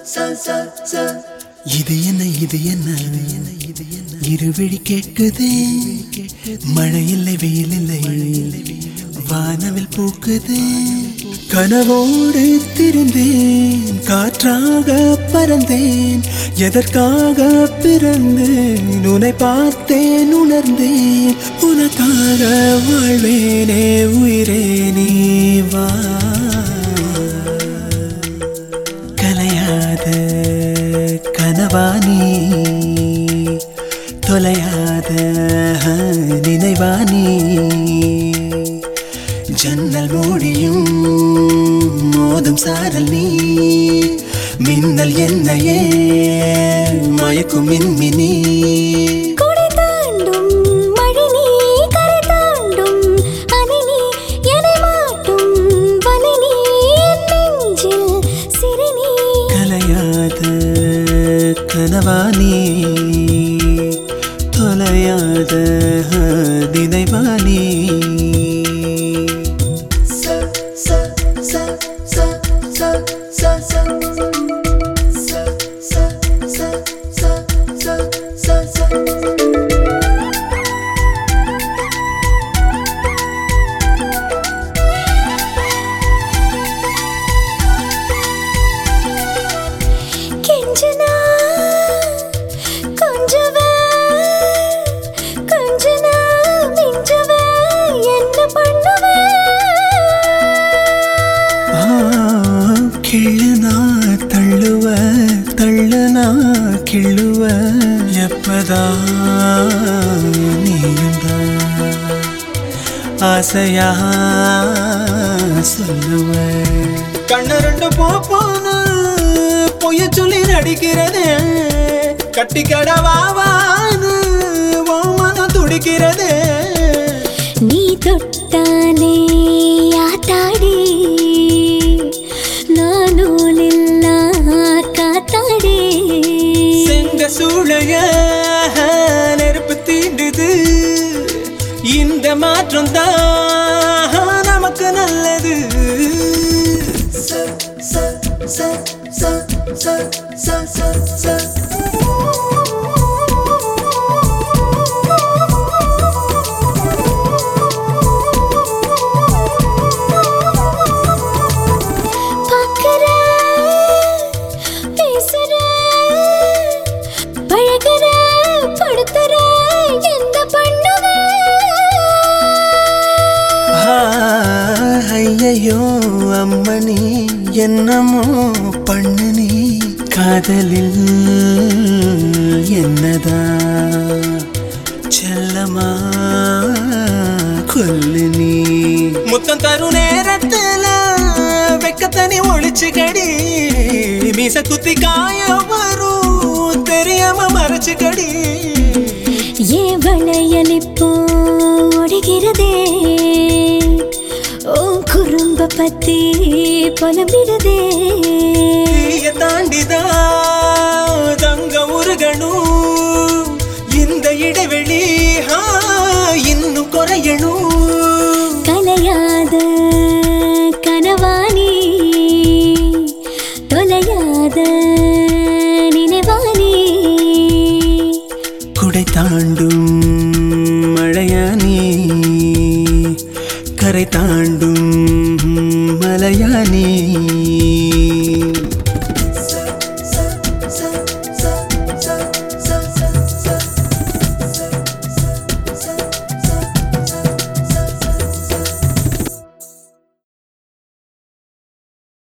இது என்ன இது என்ன இருவிழி கேட்குதே மழை இல்லை வெயில் இல்லை வானவில் பூக்குதே கனவோடு திரிந்தேன் காற்றாக பறந்தேன் எதற்காக பிறந்தேன் உன்னை பார்த்தேன் உணர்ந்தேன் உனக்காக வாழ்வேனே உயிரே நீ வா கலையாத கனவானி தொலையாத நினைவானி ஜன்னல் மூடியும் மோதும் சாரல் நீ மின்னல் என்னையே மயக்கும் மின்மினி கொடை தாண்டும் மழை நீ கரை தாண்டும் அலை நீ என்னை மாட்டும் வலை நீ என் நெஞ்சில் சிறை நீ கலையாத கனவானி தொலையாத நினைவானி கெஞ்சனா கொஞ்சவா கொஞ்சனா மிஞ்சவா என்ன பண்ணுவ ஆ, கிள்ளுனா தள்ளுவ தள்ளுனா கிள்ளுவ எப்பதா நீயும் ஆசையா சொல்லுவ கண்ண ரெண்டு போப்போன்னு பொய்ய சொல்லி நடிக்கிறது கட்டி கடவாவான்னு ஓ மனம் துடிக்கிறது நீ தொட்டாலே ஆத்தாடி நானூலில்ல காத்தாடி செங்க சூளைய நெருப்பு தீண்டுது இந்த மாற்றம் தான் நமக்கு நல்லது பார்க்கற, பேசுற, பழகுற, படுத்துற, எந்த பண்ணுவ? ஐயையோ அம்மணி என்னமோ பண்ணு நீ காதலில் என்னதா செல்லமா கொல்லு நீ முத்தம் தரும் நேரத்துல வெக்கத்தனி ஒளிச்சு கடி மீச குத்தி காய வரும் தெரியாம மறைச்சு கடி ஏன் வளையல் இப்போ ஒடுகிறதே ஓ குறும்ப பத்தி புலம்பிடுதே தீய தாண்டிதான் தங்க உருகணும் இந்த இடைவெளி ஆ, இன்னும் குறையணும் கலையாத கனவாணி தொலையாத நினைவாணி குடை தாண்டும் மழையானி கரை தாண்டும் மலையானி